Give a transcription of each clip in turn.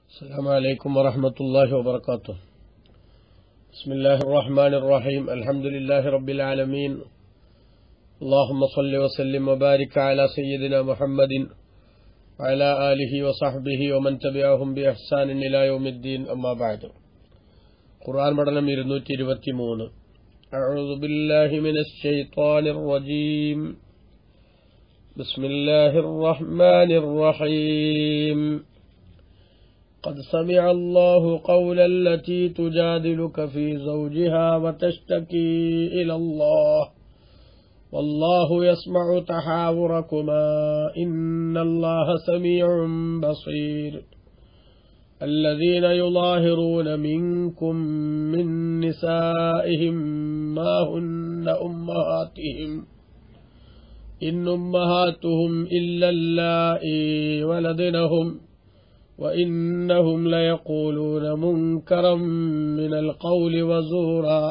السلام عليكم ورحمة الله وبركاته بسم الله الرحمن الرحيم الحمد لله رب العالمين اللهم صل وسلم وبارك على سيدنا محمد وعلى آله وصحبه ومن تبعهم بإحسان إلى يوم الدين أما بعد قرآن مدلم ഇരുന്നൂറ്റി ഇരുപത്തിമൂന്ന് أعوذ بالله من الشيطان الرجيم بسم الله الرحمن الرحيم قد سمع الله قول التي تجادلك في زوجها وتشتكي إلى الله والله يسمع تحاوركما إن الله سميع بصير الذين يظاهرون منكم من نسائهم ما هن أمهاتهم إن أمهاتهم إلا اللائي ولدنهم وإنهم ليقولون منكرا من القول وزورا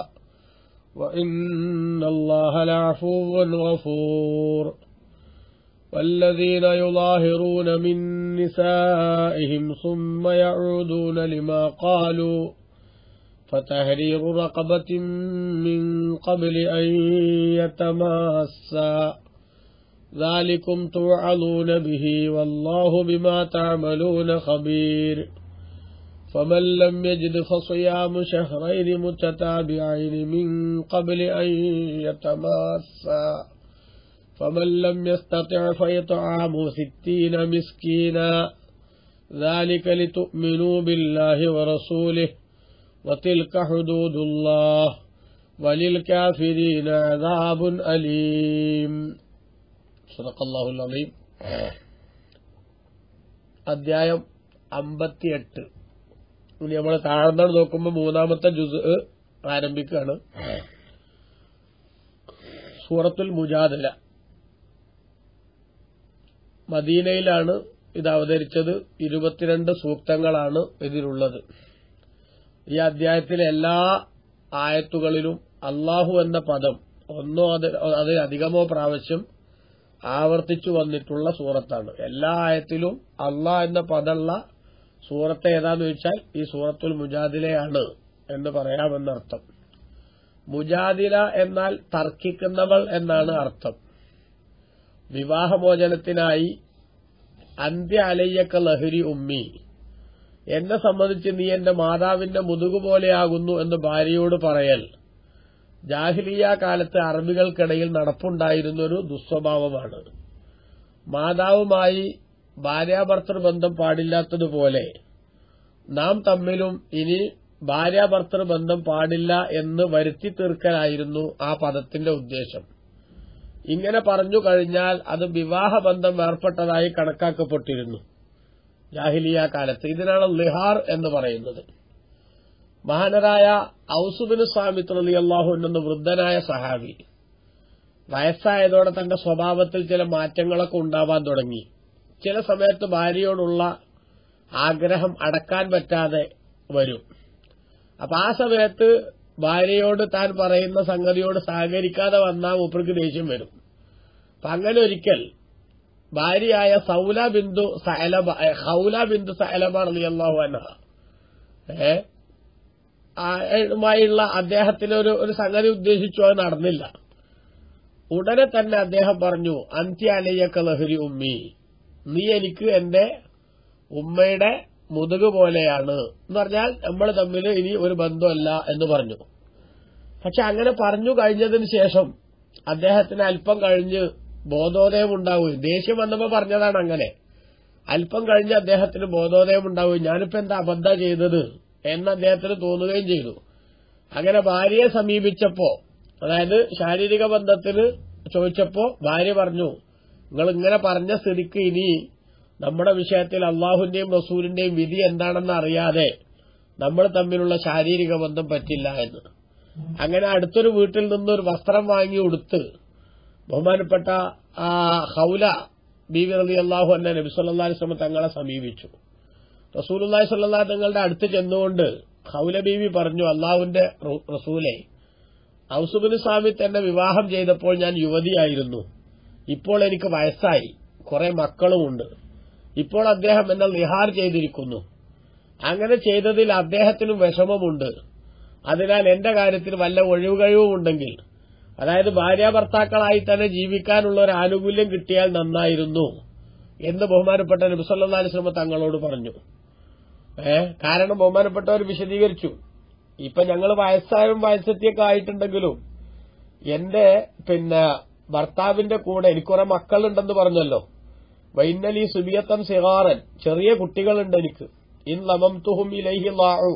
وإن الله لعفو غفور والذين يظاهرون من نسائهم ثم يعودون لما قالوا فتحرير رقبة من قبل أن يتماسا ذلكم توعظون به والله بما تعملون خبير فمن لم يجد فصيام شهرين متتابعين من قبل أن يتماسا فمن لم يستطع فيطعام ستين مسكينا ذلك لتؤمنوا بالله ورسوله وتلك حدود الله وللكافرين عذاب أليم സദഖല്ലാഹുൽ അലീം അധ്യായം അമ്പത്തിയെട്ട് ഇനി നമ്മൾ താഴ്ന്നാണ് നോക്കുമ്പോൾ മൂന്നാമത്തെ ജുസ് ആരംഭിക്കുകയാണ് സൂറത്തുൽ മുജാദല മദീനയിലാണ് ഇത് അവതരിച്ചത് ഇരുപത്തിരണ്ട് സൂക്തങ്ങളാണ് ഇതിലുള്ളത് ഈ അധ്യായത്തിലെ എല്ലാ ആയത്തുകളിലും അള്ളാഹു എന്ന പദം ഒന്നോ അത് അത് അധികമോ പ്രാവശ്യം ആവർത്തിച്ചു വന്നിട്ടുള്ള സൂറത്താണ് എല്ലാ ആയത്തിലും അള്ളാ എന്ന പദമുള്ള സൂറത്ത് ഏതാന്ന് ചോദിച്ചാൽ ഈ സൂറത്തുൽ മുജാദിലയാണ് എന്ന് പറയാമെന്നർത്ഥം മുജാദില എന്നാൽ തർക്കിക്കുന്നവൾ എന്നാണ് അർത്ഥം വിവാഹമോചനത്തിനായി അന്ത്യ അലയ്യക്ക ലഹരി ഉമ്മി എന്നെ സംബന്ധിച്ച് നീ എന്റെ മാതാവിന്റെ മുതുകുപോലെയാകുന്നു എന്ന് ഭാര്യയോട് പറയൽ ജാഹിലിയ കാലത്ത് അറബികൾക്കിടയിൽ നടപ്പുണ്ടായിരുന്ന ഒരു ദുസ്വഭാവമാണ് മാതാവുമായി ഭാര്യാഭർത്തൃ ബന്ധം പാടില്ലാത്തതുപോലെ നാം തമ്മിലും ഇനി ഭാര്യാഭർത്തൃ ബന്ധം പാടില്ല എന്ന് വരുത്തി തീർക്കലായിരുന്നു ആ പദത്തിന്റെ ഉദ്ദേശം ഇങ്ങനെ പറഞ്ഞു കഴിഞ്ഞാൽ അത് വിവാഹബന്ധം ഏർപ്പെട്ടതായി കണക്കാക്കപ്പെട്ടിരുന്നു ജാഹിലിയ കാലത്ത് ഇതിനാണ് ലിഹാർ എന്ന് പറയുന്നത് മഹാനരായ ഔസുബിന് സ്വാമിത്ത് അലി അള്ളാഹു എന്ന വൃദ്ധനായ സഹാബി വയസ്സായതോടെ തന്റെ സ്വഭാവത്തിൽ ചില മാറ്റങ്ങളൊക്കെ ഉണ്ടാവാൻ തുടങ്ങി ചില സമയത്ത് ഭാര്യയോടുള്ള ആഗ്രഹം അടക്കാൻ പറ്റാതെ വരും അപ്പൊ ആ സമയത്ത് ഭാര്യയോട് താൻ പറയുന്ന സംഗതിയോട് സഹകരിക്കാതെ വന്നാൽ മൂപ്പർക്ക് ദേഷ്യം വരും അപ്പൊ അങ്ങനെ ഒരിക്കൽ ഭാര്യയായ സൗല ബിന്ദു സഹലബ ഹൗല ബിന്ദു സഹലബ അലി അള്ളാഹു അന ഏ ുമായുള്ള അദ്ദേഹത്തിന് ഒരു ഒരു സംഗതി ഉദ്ദേശിച്ചു അത് നടന്നില്ല ഉടനെ തന്നെ അദ്ദേഹം പറഞ്ഞു അന്ത്യാലയ്യക്ക ലഹരി ഉമ്മി നീ എനിക്ക് എന്റെ ഉമ്മയുടെ മുതുക് പോലെയാണ് എന്ന് പറഞ്ഞാൽ നമ്മൾ തമ്മിൽ ഇനി ഒരു ബന്ധമല്ല എന്ന് പറഞ്ഞു പക്ഷെ അങ്ങനെ പറഞ്ഞു കഴിഞ്ഞതിന് ശേഷം അദ്ദേഹത്തിന് അല്പം കഴിഞ്ഞ് ബോധോദയം ഉണ്ടാവുകയും ദേഷ്യം വന്നപ്പോ പറഞ്ഞതാണ് അങ്ങനെ അല്പം കഴിഞ്ഞ് അദ്ദേഹത്തിന് ബോധോദയം ഉണ്ടാവുകയും ഞാനിപ്പോ എന്താ അബദ്ധ ചെയ്തത് എന്ന് അദ്ദേഹത്തിന് തോന്നുകയും ചെയ്തു അങ്ങനെ ഭാര്യയെ സമീപിച്ചപ്പോ അതായത് ശാരീരിക ബന്ധത്തിന് ചോദിച്ചപ്പോ ഭാര്യ പറഞ്ഞു നിങ്ങൾ ഇങ്ങനെ പറഞ്ഞ സ്ഥിതിക്ക് ഇനി നമ്മുടെ വിഷയത്തിൽ അള്ളാഹുന്റെയും റസൂലിന്റെയും വിധി എന്താണെന്ന് അറിയാതെ നമ്മൾ തമ്മിലുള്ള ശാരീരിക ബന്ധം പറ്റില്ല എന്ന് അങ്ങനെ അടുത്തൊരു വീട്ടിൽ നിന്ന് ഒരു വസ്ത്രം വാങ്ങി ഉടുത്ത് ബഹുമാനപ്പെട്ട ഹൗല ബീവി റലി അള്ളാഹു എന്ന നബി സല്ലാ അലിസ്ലമ തങ്ങളെ സമീപിച്ചു റസൂലുല്ലാഹി സ്വല്ലാ തങ്ങളുടെ അടുത്ത് ചെന്നുകൊണ്ട് ഹൗല ബീവി പറഞ്ഞു അള്ളാഹുവിന്റെ റസൂലെ ഔസുബിന് സ്വാമി തന്നെ വിവാഹം ചെയ്തപ്പോൾ ഞാൻ യുവതിയായിരുന്നു ഇപ്പോൾ എനിക്ക് വയസ്സായി കുറെ മക്കളുമുണ്ട് ഇപ്പോൾ അദ്ദേഹം എന്നെ നിഹാർ ചെയ്തിരിക്കുന്നു അങ്ങനെ ചെയ്തതിൽ അദ്ദേഹത്തിനും വിഷമമുണ്ട് അതിനാൽ എന്റെ കാര്യത്തിൽ വല്ല ഒഴിവുകഴിവുമുണ്ടെങ്കിൽ അതായത് ഭാര്യാഭർത്താക്കളായി തന്നെ ജീവിക്കാനുള്ള ഒരു ആനുകൂല്യം കിട്ടിയാൽ നന്നായിരുന്നു എന്ന് ബഹുമാനപ്പെട്ട നബിസല്ലാ അലിസ്ലമ തങ്ങളോട് പറഞ്ഞു ഏ കാരണം ബഹുമാനപ്പെട്ടവർ വിശദീകരിച്ചു ഇപ്പൊ ഞങ്ങൾ വയസ്സായും വയസ്സെത്തിയൊക്കെ ആയിട്ടുണ്ടെങ്കിലും എന്റെ പിന്നെ ഭർത്താവിന്റെ കൂടെ എനിക്ക് കുറെ മക്കളുണ്ടെന്ന് പറഞ്ഞല്ലോ വൈന്നലി സുബിയത്തൻ സിഹാറൻ ചെറിയ കുട്ടികളുണ്ട് എനിക്ക് ഇൻ ലമംതുഹും ഇലൈഹി ലാഉ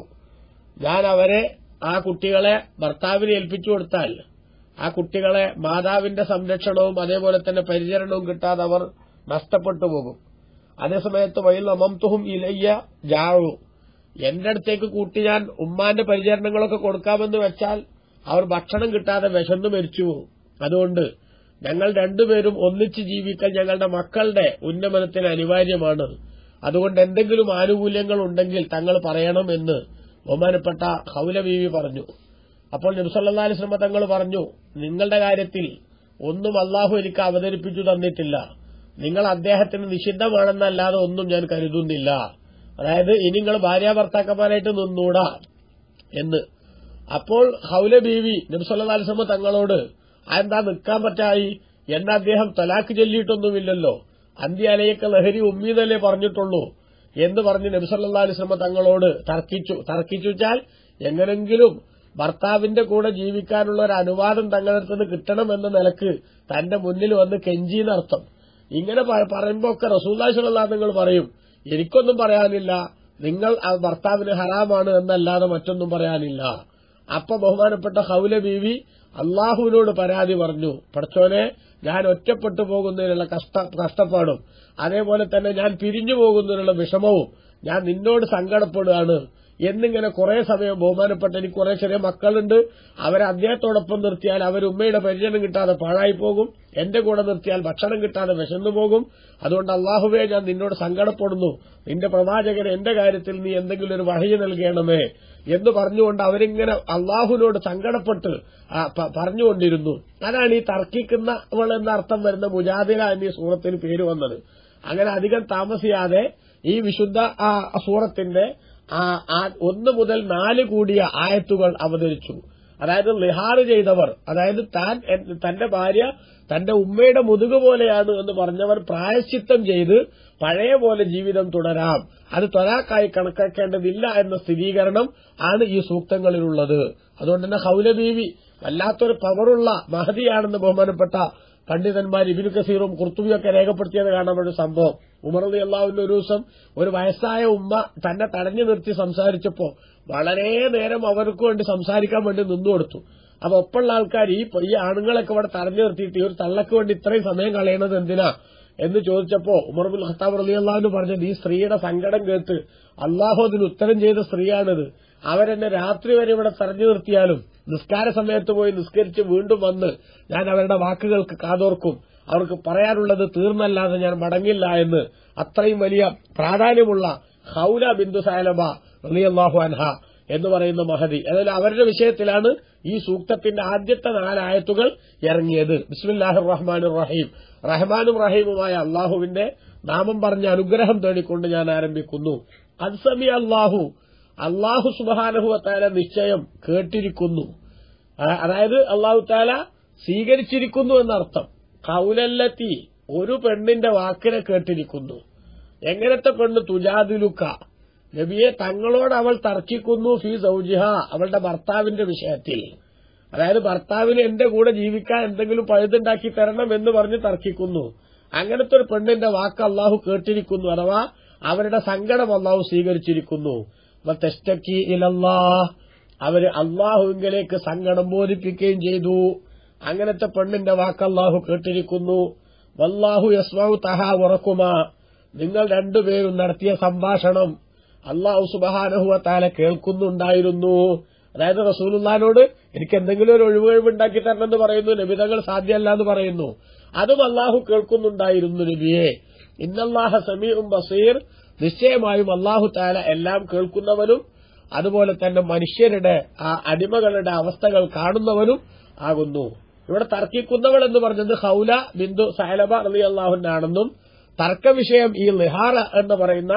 ഞാൻ അവരെ ആ കുട്ടികളെ ഭർത്താവിന് ഏൽപ്പിച്ചു കൊടുത്താൽ ആ കുട്ടികളെ മാതാവിന്റെ സംരക്ഷണവും അതേപോലെ തന്നെ പരിചരണവും കിട്ടാതെ അവർ നഷ്ടപ്പെട്ടു പോകും അതേസമയത്ത് വൈൽ അമംതുഹും ഇലയ്യ ജാഴു എന്റെ അടുത്തേക്ക് കൂട്ടി ഞാൻ ഉമ്മാന്റെ പരിചരണങ്ങളൊക്കെ കൊടുക്കാമെന്ന് വെച്ചാൽ അവർ ഭക്ഷണം കിട്ടാതെ വിശന്നു മരിച്ചു പോകും അതുകൊണ്ട് ഞങ്ങൾ രണ്ടുപേരും ഒന്നിച്ച് ജീവിക്കൽ ഞങ്ങളുടെ മക്കളുടെ ഉന്നമനത്തിന് അനിവാര്യമാണ് അതുകൊണ്ട് എന്തെങ്കിലും ആനുകൂല്യങ്ങൾ ഉണ്ടെങ്കിൽ തങ്ങൾ പറയണം എന്ന് ബഹുമാനപ്പെട്ട ഹൗല ബീവി പറഞ്ഞു അപ്പോൾ നബ്സല്ലാ അലിസ്ലമ തങ്ങൾ പറഞ്ഞു നിങ്ങളുടെ കാര്യത്തിൽ ഒന്നും അള്ളാഹു എനിക്ക് അവതരിപ്പിച്ചു തന്നിട്ടില്ല നിങ്ങൾ അദ്ദേഹത്തിന് നിഷിദ്ധമാണെന്നല്ലാതെ ഒന്നും ഞാൻ കരുതുന്നില്ല അതായത് ഇനി നിങ്ങൾ ഭാര്യാഭർത്താക്കന്മാരായിട്ട് നിന്നൂടാ എന്ന് അപ്പോൾ ഹൗല ബീവി നബ്സല്ലാ അലിസ്ലമ തങ്ങളോട് അതെന്താ നിൽക്കാൻ പറ്റായി എന്നെ അദ്ദേഹം തലാക്ക് ചൊല്ലിയിട്ടൊന്നുമില്ലല്ലോ അന്ത്യാലയൊക്കെ ലഹരി ഉമ്മീന്നല്ലേ പറഞ്ഞിട്ടുള്ളൂ എന്ന് പറഞ്ഞ് നബിസല്ലാ അലിസ്ലമ തങ്ങളോട് തർക്കിച്ചു തർക്കിച്ചു വെച്ചാൽ എങ്ങനെങ്കിലും ഭർത്താവിന്റെ കൂടെ ജീവിക്കാനുള്ള ഒരു അനുവാദം തങ്ങളടുത്ത് നിന്ന് കിട്ടണമെന്ന നിലക്ക് തന്റെ മുന്നിൽ വന്ന് കെഞ്ചിന്നർത്ഥം ഇങ്ങനെ പ- പറയുമ്പോ ഒക്കെ റസൂല്ലാ നിങ്ങൾ പറയും എനിക്കൊന്നും പറയാനില്ല നിങ്ങൾ ആ ഭർത്താവിന് ഹറാമാണ് എന്നല്ലാതെ മറ്റൊന്നും പറയാനില്ല അപ്പൊ ബഹുമാനപ്പെട്ട ഹൗല ബീവി അള്ളാഹുവിനോട് പരാതി പറഞ്ഞു പഠിച്ചോനെ ഞാൻ ഒറ്റപ്പെട്ടു പോകുന്നതിനുള്ള കഷ്ട കഷ്ടപ്പാടും അതേപോലെ തന്നെ ഞാൻ പിരിഞ്ഞു പോകുന്നതിനുള്ള വിഷമവും ഞാൻ നിന്നോട് സങ്കടപ്പെടുകയാണ് എന്നിങ്ങനെ കുറെ സമയം ബഹുമാനപ്പെട്ട എനിക്ക് കുറെ ചെറിയ മക്കളുണ്ട് അവരെ അദ്ദേഹത്തോടൊപ്പം നിർത്തിയാൽ അവർ ഉമ്മയുടെ പരിചരണം കിട്ടാതെ പാഴായി പോകും എന്റെ കൂടെ നിർത്തിയാൽ ഭക്ഷണം കിട്ടാതെ വിശന്നു പോകും അതുകൊണ്ട് അള്ളാഹുവേ ഞാൻ നിന്നോട് സങ്കടപ്പെടുന്നു നിന്റെ പ്രവാചകൻ എന്റെ കാര്യത്തിൽ നീ എന്തെങ്കിലും ഒരു വഴി നൽകണമേ എന്ന് പറഞ്ഞുകൊണ്ട് അവരിങ്ങനെ അള്ളാഹുവിനോട് സങ്കടപ്പെട്ട് ആ, പ- പറഞ്ഞുകൊണ്ടിരുന്നു അതാണ് ഈ തർക്കിക്കുന്നവൾ എന്ന അർത്ഥം വരുന്ന മുജാദില എന്നീ സൂറത്തിന് പേര് വന്നത് അങ്ങനെ അധികം താമസിയാതെ ഈ വിശുദ്ധ ആ, സൂറത്തിന്റെ ആ, ആ ഒന്ന് മുതൽ നാല് കൂടിയ ആയത്തുകൾ അവതരിച്ചു അതായത് ലിഹാറ് ചെയ്തവർ അതായത് താൻ എൻ- തന്റെ ഭാര്യ തന്റെ ഉമ്മയുടെ മുതുക് പോലെയാണ് എന്ന് പറഞ്ഞവർ പ്രായശ്ചിത്തം ചെയ്ത് പഴയ പോലെ ജീവിതം തുടരാം അത് ത്വരാക്കായി കണക്കാക്കേണ്ടതില്ല എന്ന സ്ഥിരീകരണം ആണ് ഈ സൂക്തങ്ങളിലുള്ളത് അതുകൊണ്ട് തന്നെ ഹൗലബീവി വല്ലാത്തൊരു പവറുള്ള മഹതിയാണെന്ന് ബഹുമാനപ്പെട്ട പണ്ഡിതന്മാർ ഇബിനു കസീറും കുർത്തുബിയൊക്കെ രേഖപ്പെടുത്തിയത് കാണാൻ ഒരു സംഭവം ഉമർ അലി അള്ളാഹുവിന്റെ ഒരു ദിവസം ഒരു വയസ്സായ ഉമ്മ തന്നെ തടഞ്ഞു നിർത്തി സംസാരിച്ചപ്പോ വളരെ നേരം അവർക്ക് വേണ്ടി സംസാരിക്കാൻ വേണ്ടി നിന്നു കൊടുത്തു അപ്പൊ ഒപ്പമുള്ള ആൾക്കാർ ഈ ഈ ആണുങ്ങളൊക്കെ ഇവിടെ തടഞ്ഞു നിർത്തിയിട്ട് ഈ ഒരു തള്ളക്ക് വേണ്ടി ഇത്രയും സമയം കളയണത് എന്തിനാ എന്ന് ചോദിച്ചപ്പോ ഉമർബുൽ ഖത്താബ് റലി അള്ളാഹുവിന് പറഞ്ഞത് ഈ സ്ത്രീയുടെ സങ്കടം കേട്ട് അള്ളാഹു അതിന് ഉത്തരം ചെയ്ത സ്ത്രീയാണിത് അവരെന്നെ രാത്രി വരെ ഇവിടെ തടഞ്ഞു നിർത്തിയാലും നിസ്കാര സമയത്ത് പോയി നിസ്കരിച്ച് വീണ്ടും വന്ന് ഞാൻ അവരുടെ വാക്കുകൾക്ക് കാതോർക്കും അവർക്ക് പറയാനുള്ളത് തീർന്നല്ലാതെ ഞാൻ മടങ്ങില്ല എന്ന് അത്രയും വലിയ പ്രാധാന്യമുള്ള ഹൌല ബിന്ദു സാലബ റളിയല്ലാഹു അൻഹ എന്ന് പറയുന്ന മഹതി അതായത് അവരുടെ വിഷയത്തിലാണ് ഈ സൂക്തത്തിന്റെ ആദ്യത്തെ നാലായത്തുകൾ ഇറങ്ങിയത് ബിസ്മില്ലാഹിർ റഹ്മാൻ റഹീം റഹ്മാനും റഹീമുമായ അള്ളാഹുവിന്റെ നാമം പറഞ്ഞ അനുഗ്രഹം തേടിക്കൊണ്ട് ഞാൻ ആരംഭിക്കുന്നു അദ്സമി അള്ളാഹു അള്ളാഹു സുബാനഹു താല നിശ്ചയം കേട്ടിരിക്കുന്നു ആ, അതായത് അള്ളാഹു താല സ്വീകരിച്ചിരിക്കുന്നു എന്നർത്ഥം കൗലല്ലത്തി ഒരു പെണ്ണിന്റെ വാക്കിനെ കേട്ടിരിക്കുന്നു എങ്ങനത്തെ പെണ്ണ് തുജാദിലുക്ക നബിയെ തങ്ങളോട് അവൾ തർക്കിക്കുന്നു ഫി സൗജിഹ അവളുടെ ഭർത്താവിന്റെ വിഷയത്തിൽ അതായത് ഭർത്താവിന് എന്റെ കൂടെ ജീവിക്കാൻ എന്തെങ്കിലും പഴുതുണ്ടാക്കി തരണം എന്ന് പറഞ്ഞ് തർക്കിക്കുന്നു അങ്ങനത്തെ ഒരു പെണ്ണിന്റെ വാക്ക് അള്ളാഹു കേട്ടിരിക്കുന്നു അഥവാ അവരുടെ സങ്കടം അള്ളാഹു സ്വീകരിച്ചിരിക്കുന്നു തെസ്റ്റക്കി ഇലല്ലാ അവര് അള്ളാഹുവിലേക്ക് സങ്കടം ബോധിപ്പിക്കുകയും ചെയ്തു അങ്ങനത്തെ പെണ്ണിന്റെ വാക്ക് അള്ളാഹു കേട്ടിരിക്കുന്നു വല്ലാഹു യസ്മാവു തഹ ഉറക്കുമാ നിങ്ങൾ രണ്ടുപേരും നടത്തിയ സംഭാഷണം അള്ളാഹു സുബഹാനഹുവ താല കേൾക്കുന്നുണ്ടായിരുന്നു അതായത് റസൂലുള്ളാനോട് എനിക്ക് എന്തെങ്കിലും ഒരു ഒഴിവുകഴിവ് ഉണ്ടാക്കി തരണമെന്ന് പറയുന്നു നബിതങ്ങൾ സാധ്യമല്ല എന്ന് പറയുന്നു അതും അള്ളാഹു കേൾക്കുന്നുണ്ടായിരുന്നു നബിയെ ഇന്നല്ലാഹ സമീഉം ബസീർ നിശ്ചയമായും അള്ളാഹു താല എല്ലാം കേൾക്കുന്നവനും അതുപോലെ തന്നെ മനുഷ്യരുടെ ആ അടിമകളുടെ അവസ്ഥകൾ കാണുന്നവനും ആകുന്നു ഇവിടെ തർക്കിക്കുന്നവൾ എന്ന് പറഞ്ഞത് ഹൗല ബിന്ദു സഹലബ അലി അള്ളാഹുനാണെന്നും തർക്ക വിഷയം ഈ ലിഹാറ എന്ന് പറയുന്ന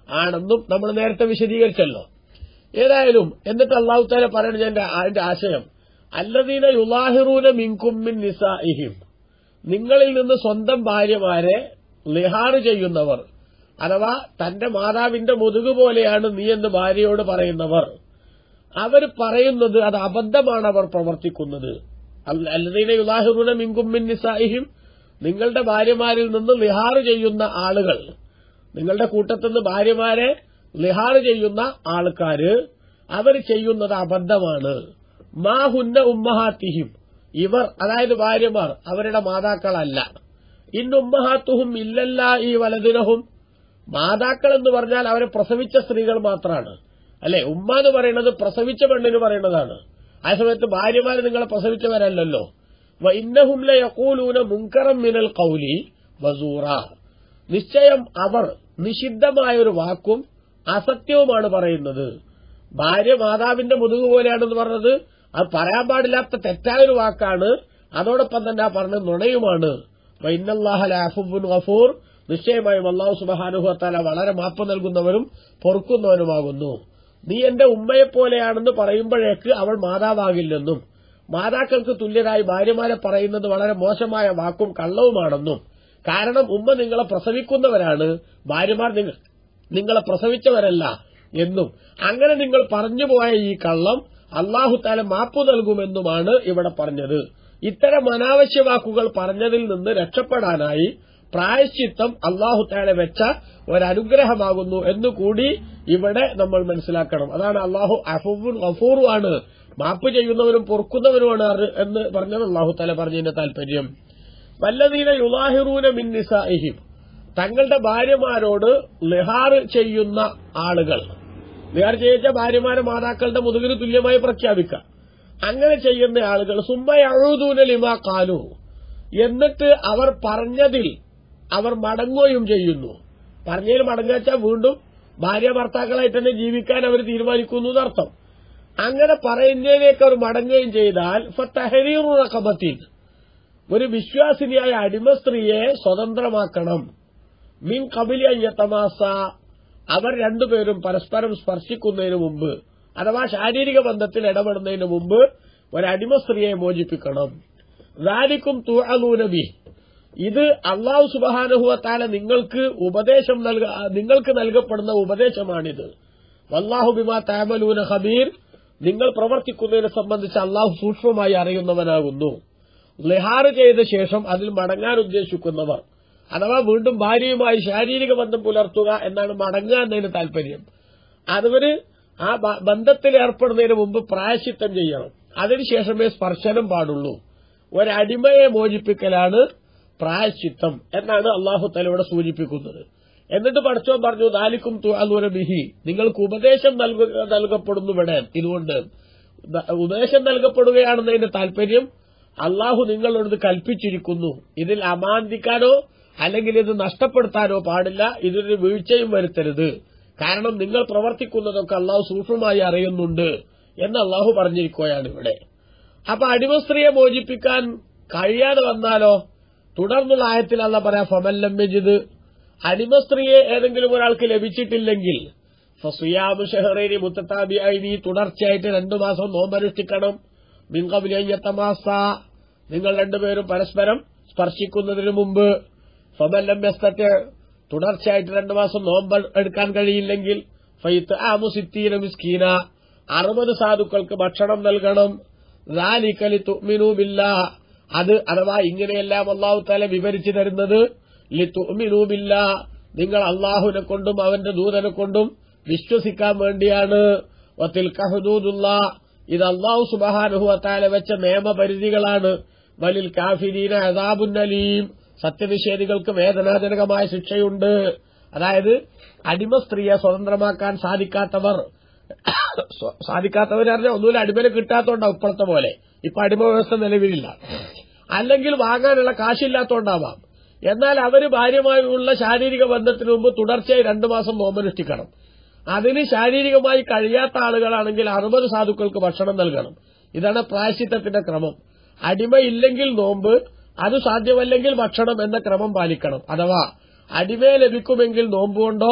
ആണെന്നും നമ്മൾ നേരത്തെ വിശദീകരിച്ചല്ലോ ഏതായാലും എന്നിട്ട് അള്ളാഹു താല പറയണ ഞാൻ അതിന്റെ ആശയം അല്ലദീന യുലാഹിറൂന മിൻകുമ്മിൻ നിസാഇഹിം നിങ്ങളിൽ നിന്ന് സ്വന്തം ഭാര്യമാരെ ലിഹാറ് ചെയ്യുന്നവർ അഥവാ തന്റെ മാതാവിന്റെ മുതുകു പോലെയാണ് നീ എന്ന് ഭാര്യയോട് പറയുന്നവർ അവർ പറയുന്നത് അത് അബദ്ധമാണ് അവർ പ്രവർത്തിക്കുന്നത് അല്ലദീന യുലാഹിറൂന മിൻകുമ്മിൻ നിസാഇഹിം നിങ്ങളുടെ ഭാര്യമാരിൽ നിന്ന് ലിഹാറ് ചെയ്യുന്ന ആളുകൾ നിങ്ങളുടെ കൂട്ടത്തിൽ നിന്ന് ഭാര്യമാരെ ലിഹാറ് ചെയ്യുന്ന ആൾക്കാര് അവർ ചെയ്യുന്നത് അബദ്ധമാണ് മാ ഹുന്ന ഉമ്മഹാത്തിഹിം ഇവർ അതായത് ഭാര്യമാർ അവരുടെ മാതാക്കളല്ല ഇന്നുമ്മഹാത്തുഹും ഇല്ലല്ല ഈ വലതിനഹും മാതാക്കൾ എന്ന് പറഞ്ഞാൽ അവരെ പ്രസവിച്ച സ്ത്രീകൾ മാത്രമാണ് അല്ലെ ഉമ്മ എന്ന് പറയുന്നത് പ്രസവിച്ച പെണ്ണിന് പറയുന്നതാണ് ആ സമയത്ത് ഭാര്യമാര് നിങ്ങളെ പ്രസവിച്ചവരല്ലല്ലോ ഇന്നഹും യക്കൂലൂന മുൻകറം മിനൽ കൗലി വസൂറ നിശ്ചയം അവർ നിഷിദ്ധമായ ഒരു വാക്കും അസത്യവുമാണ് പറയുന്നത് ഭാര്യ മാതാവിന്റെ മുതുകു പോലെയാണെന്ന് പറഞ്ഞത് അത് പറയാൻ പാടില്ലാത്ത തെറ്റായ ഒരു വാക്കാണ് അതോടൊപ്പം തന്നെ ആ പറഞ്ഞ നുണയുമാണ് ഇന്നല്ലാഹുബുൻ ഗഫൂർ നിശ്ചയമായും അള്ളാഹു സുബാനുഹത്താല വളരെ മാപ്പ് നൽകുന്നവരും പൊറുക്കുന്നവനുമാകുന്നു നീ എന്റെ ഉമ്മയെപ്പോലെയാണെന്ന് പറയുമ്പോഴേക്ക് അവൾ മാതാവാകില്ലെന്നും മാതാക്കൾക്ക് തുല്യരായി ഭാര്യമാരെ പറയുന്നത് വളരെ മോശമായ വാക്കും കള്ളവുമാണെന്നും കാരണം ഉമ്മ നിങ്ങളെ പ്രസവിക്കുന്നവരാണ് ഭാര്യമാർ നിങ്ങളെ പ്രസവിച്ചവരല്ല എന്നും അങ്ങനെ നിങ്ങൾ പറഞ്ഞുപോയ ഈ കള്ളം അള്ളാഹുത്താല മാപ്പു നൽകുമെന്നുമാണ് ഇവിടെ പറഞ്ഞത് ഇത്തരം അനാവശ്യ വാക്കുകൾ പറഞ്ഞതിൽ നിന്ന് രക്ഷപ്പെടാനായി പ്രായശ്ചിത്തം അള്ളാഹുത്താല വെച്ച ഒരനുഗ്രഹമാകുന്നു എന്നുകൂടി ഇവിടെ നമ്മൾ മനസ്സിലാക്കണം അതാണ് അള്ളാഹു അഫുവും ഗഫൂറുമാണ് മാപ്പ് ചെയ്യുന്നവരും പൊറുക്കുന്നവരുമാണ് എന്ന് പറഞ്ഞത് അള്ളാഹുത്താല പറഞ്ഞതിന്റെ താല്പര്യം വല്ലതീന യുലാഹിറൂന മിൻ നിസാഇഹിം തങ്ങളുടെ ഭാര്യമാരോട് ലിഹാർ ചെയ്യുന്ന ആളുകൾ ലിഹാർ ചെയ്യിച്ച ഭാര്യമാരെ മാതാക്കളുടെ മുതുകിന് തുല്യമായി പ്രഖ്യാപിക്കാം അങ്ങനെ ചെയ്യുന്ന ആളുകൾ സുമ്മയഴുതൂന ലിമാ കാലു എന്നിട്ട് അവർ പറഞ്ഞതിൽ അവർ മടങ്ങുകയും ചെയ്യുന്നു പറഞ്ഞതിൽ മടങ്ങാച്ചാൽ വീണ്ടും ഭാര്യ ഭർത്താക്കളായിട്ട് തന്നെ ജീവിക്കാൻ അവർ തീരുമാനിക്കുന്നു എന്നർത്ഥം അങ്ങനെ പറയുന്നതിലേക്ക് അവർ മടങ്ങുകയും ചെയ്താൽ ഫത്തഹരീറു റഖബത്തിൽ ഒരു വിശ്വാസിനിയായ അടിമ സ്ത്രീയെ സ്വതന്ത്രമാക്കണം മീൻ കബിലി അയ്യത്തമാസ അവർ രണ്ടുപേരും പരസ്പരം സ്പർശിക്കുന്നതിന് മുമ്പ് അഥവാ ശാരീരിക ബന്ധത്തിൽ ഇടപെടുന്നതിന് മുമ്പ് ഒരടിമ സ്ത്രീയെ മോചിപ്പിക്കണം റാലിക്കും തുഅലൂനബി ഇത് അള്ളാഹു സുബഹാനുഹുവത്താല നിങ്ങൾക്ക് ഉപദേശം നൽക നിങ്ങൾക്ക് നൽകപ്പെടുന്ന ഉപദേശമാണിത് വല്ലാഹു ബിമാ താമലൂന ഹബീർ നിങ്ങൾ പ്രവർത്തിക്കുന്നതിനെ സംബന്ധിച്ച് അള്ളാഹു സൂക്ഷ്മമായി അറിയുന്നവനാകുന്നു ലിഹാർ ചെയ്ത ശേഷം അതിൽ മടങ്ങാൻ ഉദ്ദേശിക്കുന്നവർ അഥവാ വീണ്ടും ഭാര്യയുമായി ശാരീരിക ബന്ധം പുലർത്തുക എന്നാണ് മടങ്ങുക എന്നതിന് താല്പര്യം അതുവര് ആ ബന്ധത്തിൽ ഏർപ്പെടുന്നതിന് മുമ്പ് പ്രായശിത്തം ചെയ്യണം അതിനുശേഷമേ സ്പർശനം പാടുള്ളൂ ഒരടിമയെ മോചിപ്പിക്കലാണ് പ്രായശ്ചിത്തം എന്നാണ് അള്ളാഹു തലയോടെ സൂചിപ്പിക്കുന്നത് എന്നിട്ട് പഠിച്ചോൻ പറഞ്ഞു ദാലിക്കും തുഅലൂന ബിഹി നിങ്ങൾക്ക് ഉപദേശം നൽകപ്പെടുന്നു ഇവിടെ ഇതുകൊണ്ട് ഉപദേശം നൽകപ്പെടുകയാണെന്നതിന്റെ താല്പര്യം അള്ളാഹു നിങ്ങളോട് കൽപ്പിച്ചിരിക്കുന്നു ഇതിൽ അമാന്തിക്കാനോ അല്ലെങ്കിൽ ഇത് നഷ്ടപ്പെടുത്താനോ പാടില്ല ഇതിനൊരു വീഴ്ചയും വരുത്തരുത് കാരണം നിങ്ങൾ പ്രവർത്തിക്കുന്നതൊക്കെ അള്ളാഹു സൂക്ഷ്മമായി അറിയുന്നുണ്ട് എന്ന് അള്ളാഹു പറഞ്ഞിരിക്കുകയാണ് ഇവിടെ അപ്പൊ അടിമ സ്ത്രീയെ മോചിപ്പിക്കാൻ കഴിയാതെ വന്നാലോ തുടർന്നുള്ള ആയത്തിൽ അല്ല പറയാം ഫമല്ലം മെജിദ് അടിമ സ്ത്രീയെ ഏതെങ്കിലും ഒരാൾക്ക് ലഭിച്ചിട്ടില്ലെങ്കിൽ ഫസുയാമു ഷെഹറേനി മുത്തത്താബിയായി നീ തുടർച്ചയായിട്ട് രണ്ടു മാസം നോമ്പനുഷ്ഠിക്കണം മിങ്കബിലയ്യത്തമാസ നിങ്ങൾ രണ്ടുപേരും പരസ്പരം സ്പർശിക്കുന്നതിന് മുമ്പ് ഫമല്ലം വ്യസ്തത്തെ തുടർച്ചയായിട്ട് രണ്ടു മാസം നോമ്പ് എടുക്കാൻ കഴിയില്ലെങ്കിൽ ഫൈത്ത് ആമു സിത്തീന മിസ്കീന അറുപത് സാധുക്കൾക്ക് ഭക്ഷണം നൽകണം റാലിക്കലി തുമിനൂബില്ല അത് അഥവാ ഇങ്ങനെയെല്ലാം അള്ളാഹു തല വിവരിച്ചു തരുന്നത് ലി തുമിനൂബില്ല നിങ്ങൾ അള്ളാഹുവിനെ കൊണ്ടും അവന്റെ ദൂതനെ കൊണ്ടും വിശ്വസിക്കാൻ വേണ്ടിയാണ് വത്തിൽ കഹദൂദുള്ള ഇത് അള്ളാഹു സുബഹാനുഹുവത്താല വെച്ച നിയമപരിധികളാണ് വലിൽ കാഫിരീന അതാബുന്നലീം സത്യനിഷേധികൾക്ക് വേദനാജനകമായ ശിക്ഷയുണ്ട് അതായത് അടിമ സ്ത്രീയെ സ്വതന്ത്രമാക്കാൻ സാധിക്കാത്തവർ സാധിക്കാത്തവരറിഞ്ഞ ഒന്നുമില്ല അടിമനെ കിട്ടാത്തോണ്ടാവും ഇപ്പോഴത്തെ പോലെ ഇപ്പൊ അടിമ വ്യവസ്ഥ നിലവിലില്ല അല്ലെങ്കിൽ വാങ്ങാനുള്ള കാശില്ലാത്തോണ്ടാവാം എന്നാൽ അവര് ഭാര്യമായുള്ള ശാരീരിക ബന്ധത്തിന് മുമ്പ് തുടർച്ചയായി രണ്ടു മാസം നോമ്പനുഷ്ഠിക്കണം അതിന് ശാരീരികമായി കഴിയാത്ത ആളുകളാണെങ്കിൽ അറുപത് സാധുക്കൾക്ക് ഭക്ഷണം നൽകണം ഇതാണ് പ്രായശ്ചിത്തത്തിന്റെ ക്രമം അടിമയില്ലെങ്കിൽ നോമ്പ് അത് സാധ്യമല്ലെങ്കിൽ ഭക്ഷണം എന്ന ക്രമം പാലിക്കണം അഥവാ അടിമയെ ലഭിക്കുമെങ്കിൽ നോമ്പുകൊണ്ടോ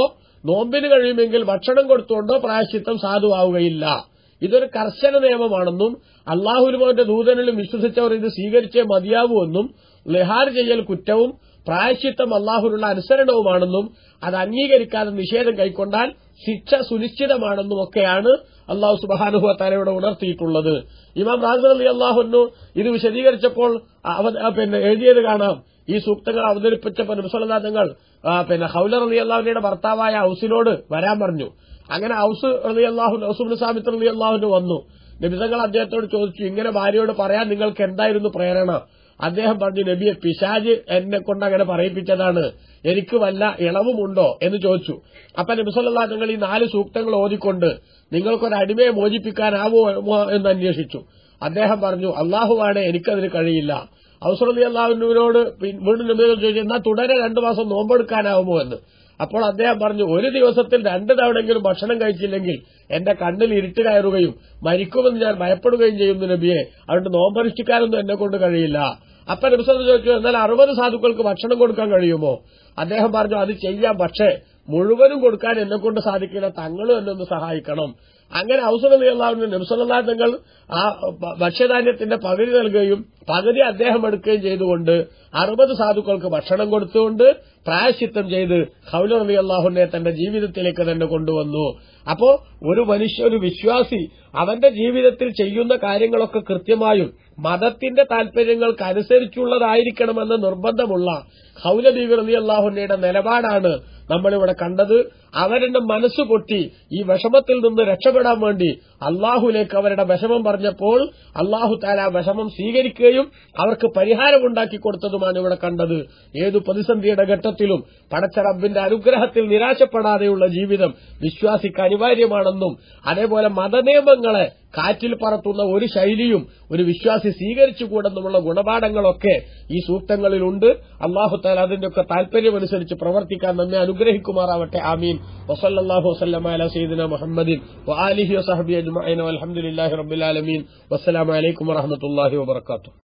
നോമ്പിന് കഴിയുമെങ്കിൽ ഭക്ഷണം കൊടുത്തുകൊണ്ടോ പ്രായശ്ചിത്തം സാധുവാവുകയില്ല ഇതൊരു കർശന നിയമമാണെന്നും അള്ളാഹുലും അവന്റെ ദൂതനിലും വിശ്വസിച്ചവർ ഇത് സ്വീകരിച്ചേ മതിയാവൂവെന്നും ലിഹാർ ചെയ്യൽ കുറ്റവും പ്രായശ്ചിത്തം അള്ളാഹുലുള്ള അനുസരണവുമാണെന്നും അത് അംഗീകരിക്കാതെ നിഷേധം കൈക്കൊണ്ടാൽ ശിക്ഷ സുനിശ്ചിതമാണെന്നും ഒക്കെയാണ് അള്ളാഹു സുബാനുഹത്താലയുടെ ഉണർത്തിയിട്ടുള്ളത് ഇമാം റാസർ അലി അള്ളാഹുനു ഇത് വിശദീകരിച്ചപ്പോൾ അവ- ആ, പിന്നെ എഴുതിയത് കാണാം ഈ സൂക്തങ്ങൾ അവതരിപ്പിച്ചപ്പോൾ നബിസ്വല്ലാ തങ്ങൾ ആ, പിന്നെ ഹൗലർ അലി അള്ളാഹുവിന്റെ ഭർത്താവായ ഹൗസിനോട് വരാൻ പറഞ്ഞു അങ്ങനെ ഹൗസ് അലി അള്ളാഹു ഹൗസുബിൻ സാമിത്ത് അലി അള്ളാഹുന് വന്നു നബിതങ്ങൾ അദ്ദേഹത്തോട് ചോദിച്ചു ഇങ്ങനെ ഭാര്യയോട് പറയാൻ നിങ്ങൾക്ക് എന്തായിരുന്നു പ്രേരണ അദ്ദേഹം പറഞ്ഞു നബിയെ പിശാജ് എന്നെ കൊണ്ട് അങ്ങനെ പറയിപ്പിച്ചതാണ് എനിക്ക് വല്ല ഇളവുമുണ്ടോ എന്ന് ചോദിച്ചു അപ്പൊ നബിസല്ലാ നിങ്ങൾ ഈ നാല് സൂക്തങ്ങൾ ഓതിക്കൊണ്ട് നിങ്ങൾക്കൊരു അടിമയെ മോചിപ്പിക്കാനാവോ എന്ന് അന്വേഷിച്ചു അദ്ദേഹം പറഞ്ഞു അള്ളാഹുവാണ് എനിക്കതിന് കഴിയില്ല ഔസറലി അള്ളാഹുവിനോട് വീണ്ടും നബികൾ ചോദിച്ചു എന്നാൽ തുടരെ രണ്ടു മാസം നോമ്പെടുക്കാനാവുമോ എന്ന് അപ്പോൾ അദ്ദേഹം പറഞ്ഞു ഒരു ദിവസത്തിൽ രണ്ട് തവണയെങ്കിലും ഭക്ഷണം കഴിച്ചില്ലെങ്കിൽ എന്റെ കണ്ണിൽ ഇരുട്ട് കയറുകയും മരിക്കുമെന്ന് ഞാൻ ഭയപ്പെടുകയും ചെയ്യുന്നു നബിയെ അതുകൊണ്ട് നോമ്പനുഷ്ഠിക്കാനൊന്നും എന്നെ കൊണ്ട് കഴിയില്ല അപ്പൊ നബിസൽ ചോദിച്ചു എന്നാൽ അറുപത് സാധുക്കൾക്ക് ഭക്ഷണം കൊടുക്കാൻ കഴിയുമോ അദ്ദേഹം പറഞ്ഞു അത് ചെയ്യാം പക്ഷേ മുഴുവനും കൊടുക്കാൻ എന്നെ കൊണ്ട് സാധിക്കില്ല തങ്ങളും എന്നെ ഒന്ന് സഹായിക്കണം അങ്ങനെ ഔസറലി അള്ളാഹുവിന് നബ്സല്ലാ തങ്ങൾ ആ ഭ- ഭക്ഷ്യധാന്യത്തിന്റെ പകുതി നൽകുകയും പകുതി അദ്ദേഹം എടുക്കുകയും ചെയ്തുകൊണ്ട് അറുപത് സാധുക്കൾക്ക് ഭക്ഷണം കൊടുത്തുകൊണ്ട് പ്രായശ്ചിത്തം ചെയ്ത് ഹൗലർ അലി അള്ളാഹുനെ തന്റെ ജീവിതത്തിലേക്ക് തന്നെ കൊണ്ടുവന്നു അപ്പോ ഒരു മനുഷ്യ ഒരു വിശ്വാസി അവന്റെ ജീവിതത്തിൽ ചെയ്യുന്ന കാര്യങ്ങളൊക്കെ കൃത്യമായും മതത്തിന്റെ താൽപര്യങ്ങൾക്ക് അനുസരിച്ചുള്ളതായിരിക്കണമെന്ന് നിർബന്ധമുള്ള ഹൗലബീബി അലി അള്ളാഹുനയുടെ നിലപാടാണ് നമ്മളിവിടെ കണ്ടത് അവരുടെ മനസ്സ് പൊട്ടി ഈ വിഷമത്തിൽ നിന്ന് രക്ഷപ്പെടാൻ വേണ്ടി അള്ളാഹുലേക്ക് അവരുടെ വിഷമം പറഞ്ഞപ്പോൾ അള്ളാഹു താല ആ വിഷമം സ്വീകരിക്കുകയും അവർക്ക് പരിഹാരമുണ്ടാക്കി കൊടുത്തതുമാണ് ഇവിടെ കണ്ടത് ഏതു പ്രതിസന്ധിയുടെ ഘട്ടത്തിലും പടച്ച റബ്ബിന്റെ അനുഗ്രഹത്തിൽ നിരാശപ്പെടാതെയുള്ള ജീവിതം വിശ്വാസിക്ക് അനിവാര്യമാണെന്നും അതേപോലെ മതനിയമങ്ങളെ കാറ്റിൽ പറത്തുന്ന ഒരു ശൈലിയും ഒരു വിശ്വാസി സ്വീകരിച്ചുകൂടെന്നുമുള്ള ഗുണപാഠങ്ങളൊക്കെ ഈ സൂക്തങ്ങളിലുണ്ട് അള്ളാഹു താല അതിന്റെയൊക്കെ താല്പര്യമനുസരിച്ച് പ്രവർത്തിക്കാൻ നമ്മെ അനുഗ്രഹിക്കുമാറാവട്ടെ ആമീൻ വസല്ലാഹു വസ്ലം അല സീദിന മുഹമ്മദിൻ വആലിഹി വസഹബി അജ്മഈൻ വൽഹംദുലില്ലാഹി റബ്ബിൽ ആലമീൻ വസ്സലാമു അലൈക്കും വറഹ്മത്തുള്ളാഹി വബറകാതുഹു